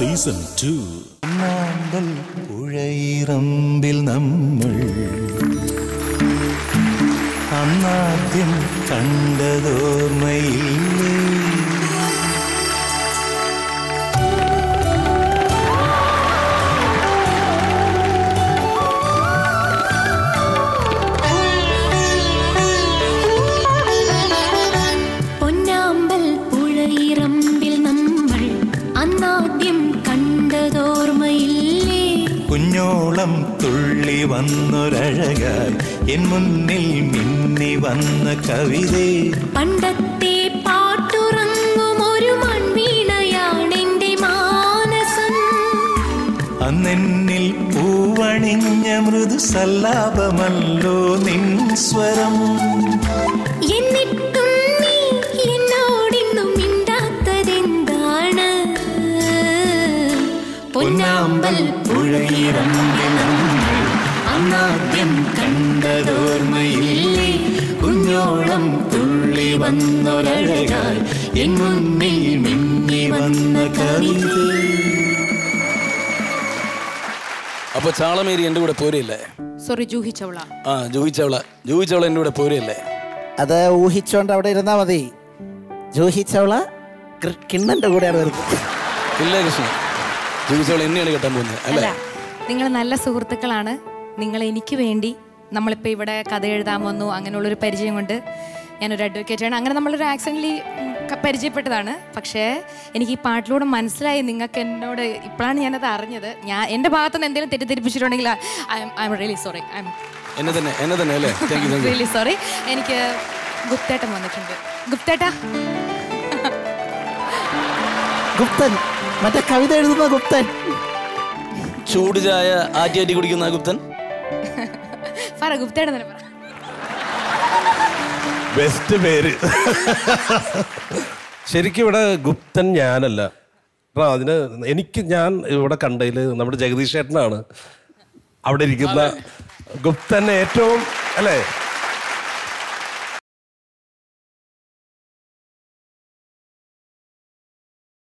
season two നാമ്പൽ പുഴയിറമ്പിൽ നമ്മൾ അന്നാദ്യം കണ്ടതോർമ്മയില്ലേ പൊന്നാമ്പൽ പുഴയിറമ്പിൽ നമ്മൾ അന്നാദ്യം കണ്ടതോർമ്മയില്ലേ കുഞ്ഞോളം തുള്ളി വന്നൊരഴകായി എൻ മുന്നിൽ മിന്നി വന്ന കവിതേ പണ്ടത്തെ പാട്ടുറങ്ങും ഒരു മൺവീണയാണെന്റെ മാനസം അന്നെന്നിൽ പൂവണിഞ്ഞ മൃദു സല്ലാപമല്ലോ നിൻ സ്വരം എന്നിട്ടും നീ എന്നോടിന്നും മിണ്ടാത്തതെന്താണ് പൊന്നാമ്പൽ പുഴയിറമ്പിൽ നമ്മൾ അന്നാദ്യം കണ്ടതോർമ്മയില്ലേ കുഞ്ഞോളം തുള്ളി വന്നൊരഴകായി എൻ മുന്നിൽ മിന്നി വന്ന കവിതേ അപ്പൊ ചാളമേരി എന്റെ കൂടെ പോരല്ലേ സോറി ജൂഹി ചൗള ആ ജൂഹിച്ചവള ജൂഹിച്ചവള എന്റെ കൂടെ പോരല്ലേ അത് ഊഹിച്ചോണ്ട് അവിടെ ഇരുന്നാ മതി ജൂഹിച്ചവള കൃ- കിണ്ണന്റെ കൂടെയാണ് വരുന്നത് ഇല്ല കൃഷ്ണ ജൂഹിച്ചവള എന്നെയാണ് കെട്ടാൻ പോകുന്നത് അല്ലേ അല്ല നിങ്ങൾ നല്ല സുഹൃത്തുക്കളാണ് നിങ്ങൾ എനിക്ക് വേണ്ടി നമ്മളിപ്പോൾ ഇവിടെ കഥ എഴുതാൻ വന്നു അങ്ങനെയുള്ളൊരു പരിചയം കൊണ്ട് ഞാനൊരു അഡ്വക്കേറ്റാണ് അങ്ങനെ നമ്മളൊരു ആക്സിഡൻ്റലി പരിചയപ്പെട്ടതാണ് പക്ഷേ എനിക്ക് ഈ പാട്ടിലൂടെ മനസ്സിലായി നിങ്ങൾക്ക് എന്നോട് ഇപ്പോഴാണ് ഞാനത് അറിഞ്ഞത് ഞാൻ എൻ്റെ ഭാഗത്തുനിന്ന് എന്തെങ്കിലും തെറ്റിദ്ധരിപ്പിച്ചിട്ടുണ്ടെങ്കിൽ I I'm really sorry I'm എന്നെ തന്നെ എന്നെ തന്നെ അല്ലേ thank you thank you really sorry എനിക്ക് ഗുപ്തേട്ടൻ വന്നിട്ടുണ്ട് ഗുപ്തേട്ടാ ഗുപ്തൻ മറ്റേ കവിത എഴുതുന്ന ഗുപ്തൻ ചൂട് ചായ ആറ്റി ആറ്റി കുടിക്കുന്ന ആ ഗുപ്തൻ പറ ഗുപ്തേട്ടൻ തന്നെ പറ ബെസ്റ്റ് പേര് ശരിക്കും ഇവിടെ ഗുപ്തൻ ഞാനല്ല ആ അതിന് എനിക്ക് ഞാൻ ഇവിടെ കണ്ടതിൽ നമ്മുടെ ജഗദീഷ് ചേട്ടനാണ് അവിടെ ഇരിക്കുന്ന ഗുപ്തൻ ഏറ്റവും അല്ലേ